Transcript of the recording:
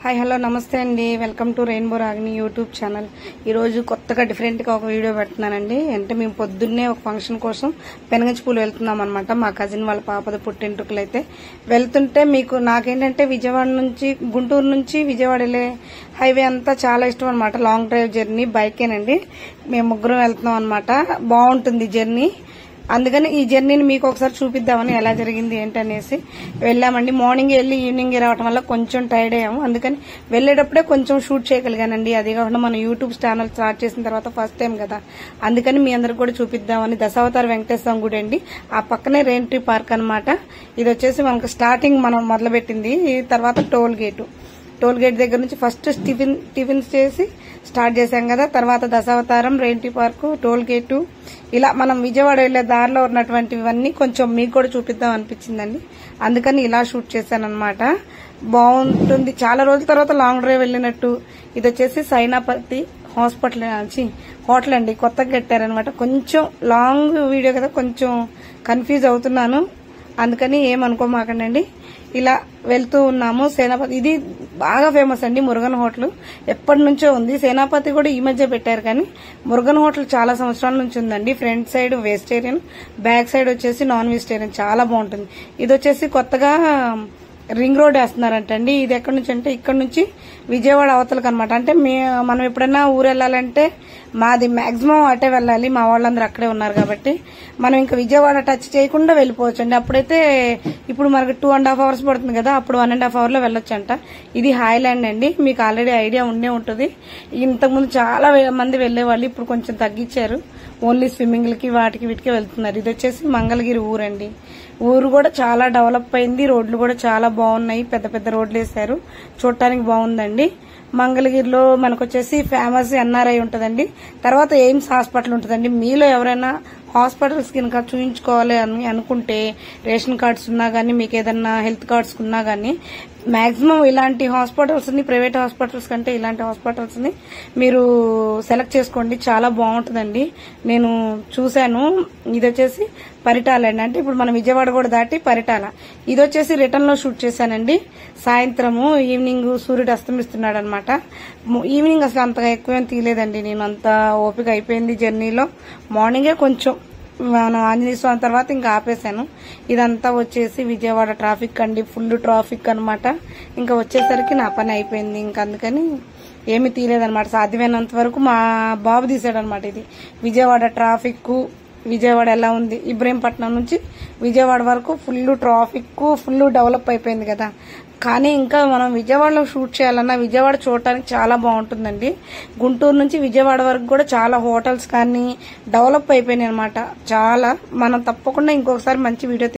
hi hello నమస్తే అండి welcome to rainbow Ragini YouTube channel ఈరోజు కొత్తగా డిఫరెంట్గా ఒక వీడియో పెడుతున్నానండి అంటే మేము పొద్దున్నే ఒక ఫంక్షన్ కోసం పెనగంచి పూలు వెళ్తున్నాం అనమాట మా కజిన్ వాళ్ళ పాపద పుట్టింటుకలు అయితే వెళ్తుంటే మీకు నాకేంటంటే విజయవాడ నుంచి గుంటూరు నుంచి విజయవాడ వెళ్ళే హైవే అంతా చాలా ఇష్టం అనమాట లాంగ్ డ్రైవ్ జర్నీ బైకేనండి మేము ముగ్గురం వెళ్తున్నాం అనమాట బాగుంటుంది జర్నీ అందుకని ఈ జర్నీని మీకు ఒకసారి చూపిద్దామని ఎలా జరిగింది ఏంటనేసి వెళ్ళామండి మార్నింగ్ వెళ్ళి ఈవినింగ్ రావడం వల్ల కొంచెం టైర్డ్ అయ్యాము అందుకని వెళ్ళేటప్పుడే కొంచెం షూట్ చేయగలిగానండి అది కాకుండా మన యూట్యూబ్ ఛానల్ స్టార్ట్ చేసిన తర్వాత ఫస్ట్ టైం కదా అందుకని మీ అందరికి కూడా చూపిద్దామని దశావతార వెంకటేశ్వర గుడి అండి ఆ పక్కనే రెయిన్ పార్క్ అన్నమాట ఇది వచ్చేసి మనకు స్టార్టింగ్ మనం మొదలుపెట్టింది ఈ తర్వాత టోల్ గేటు టోల్ గేట్ దగ్గర నుంచి ఫస్ట్ టిఫిన్ టిఫిన్స్ చేసి స్టార్ట్ చేశాం కదా తర్వాత దశావతారం రెయింటి పార్కు టోల్ గేటు ఇలా మనం విజయవాడ వెళ్లే దారిలో ఉన్నటువంటివన్నీ కొంచెం మీకు కూడా చూపిద్దాం అనిపించిందండి అందుకని ఇలా షూట్ చేశాను అనమాట బాగుంటుంది చాలా రోజుల తర్వాత లాంగ్ డ్రైవ్ వెళ్ళినట్టు ఇది వచ్చేసి సైనాపతి హాస్పిటల్ నుంచి హోటల్ అండి కొత్తగా కట్టారనమాట కొంచెం లాంగ్ వీడియో కదా కొంచెం కన్ఫ్యూజ్ అవుతున్నాను అందుకని ఏమనుకోమాకండి ఇలా వెళ్తూ ఉన్నాము సేనాపతి ఇది బాగా ఫేమస్ అండి మురుగన్ హోటల్ ఎప్పటి నుంచో ఉంది సేనాపతి కూడా ఈ మధ్య పెట్టారు కానీ మురుగన్ హోటల్ చాలా సంవత్సరాల నుంచి ఉందండి front side vegetarian back side వచ్చేసి నాన్ వెజిటేరియన్ చాలా బాగుంటుంది ఇది వచ్చేసి కొత్తగా రింగ్ రోడ్ వేస్తున్నారంటండి ఇది ఎక్కడి నుంచి అంటే ఇక్కడ నుంచి విజయవాడ అవతలకు అనమాట అంటే మే మనం ఎప్పుడైనా ఊరు వెళ్ళాలంటే మాది మాక్సిమం అటే వెళ్ళాలి మా వాళ్ళందరూ అక్కడే ఉన్నారు కాబట్టి మనం ఇంకా విజయవాడ టచ్ చేయకుండా వెళ్ళిపోవచ్చు అండి అప్పుడైతే ఇప్పుడు మనకు టూ అండ్ హాఫ్ అవర్స్ పడుతుంది కదా అప్పుడు వన్ అండ్ హాఫ్ అవర్ లో వెళ్ళొచ్చు అంట ఇది హాయ్లాండ్ అండి మీకు ఆల్రెడీ ఐడియా ఉండే ఉంటుంది ఇంతకుముందు చాలా వే- మంది వెళ్లేవాళ్ళు ఇప్పుడు కొంచెం తగ్గించారు ఓన్లీ స్విమ్మింగ్లకి వాటికి వీటికి వెళ్తున్నారు ఇది వచ్చేసి మంగళగిరి ఊరండి ఊరు కూడా చాలా డెవలప్ అయింది రోడ్లు కూడా చాలా బాగున్నాయి పెద్ద పెద్ద రోడ్లు వేశారు చూడటానికి బాగుందండి మంగళగిరిలో మనకు వచ్చేసి ఫేమస్ ఎన్ఆర్ఐ ఉంటుందండి తర్వాత ఎయిమ్స్ హాస్పిటల్ ఉంటుందండి మీలో ఎవరైనా హాస్పిటల్స్ కనుక చూయించుకోవాలి అని అనుకుంటే రేషన్ కార్డ్స్ ఉన్నా గానీ మీకు ఏదన్నా హెల్త్ కార్డ్స్ ఉన్నా గానీ మాక్సిమం ఇలాంటి హాస్పిటల్స్ ని ప్రైవేట్ హాస్పిటల్స్ కంటే ఇలాంటి హాస్పిటల్స్ ని మీరు సెలెక్ట్ చేసుకోండి చాలా బాగుంటుందండి నేను చూశాను ఇది వచ్చేసి పరిటాల అండి అంటే ఇప్పుడు మనం విజయవాడ కూడా దాటి పరిటాల ఇది వచ్చేసి రిటర్న్ లో షూట్ చేశానండి సాయంత్రము ఈవినింగ్ సూర్యుడు అస్తమిస్తున్నాడు అనమాట ఈవినింగ్ అసలు అంతగా ఎక్కువేం తీయలేదండి నేను అంత ఓపిక అయిపోయింది జర్నీలో మార్నింగే కొంచెం మనం ఆంజనేయ స్వామి తర్వాత ఇంకా ఆపేశాను ఇదంతా వచ్చేసి విజయవాడ ట్రాఫిక్ అండి ఫుల్ ట్రాఫిక్ అన్నమాట ఇంకా వచ్చేసరికి నా పని అయిపోయింది ఇంకా అందుకని ఏమీ తీయలేదన్నమాట సాధ్యమైనంత వరకు మా బాబు తీసాడనమాట ఇది విజయవాడ ట్రాఫిక్ విజయవాడ ఎలా ఉంది ఇబ్రహీంపట్నం నుంచి విజయవాడ వరకు ఫుల్ ట్రాఫిక్ ఫుల్ డెవలప్ అయిపోయింది కదా కానీ ఇంకా మనం విజయవాడలో షూట్ చేయాలన్నా విజయవాడ చూడటానికి చాలా బాగుంటుందండి గుంటూరు నుంచి విజయవాడ వరకు కూడా చాలా హోటల్స్ కానీ డెవలప్ అయిపోయినాయి అనమాట చాలా మనం తప్పకుండా ఇంకొకసారి మంచి వీడియో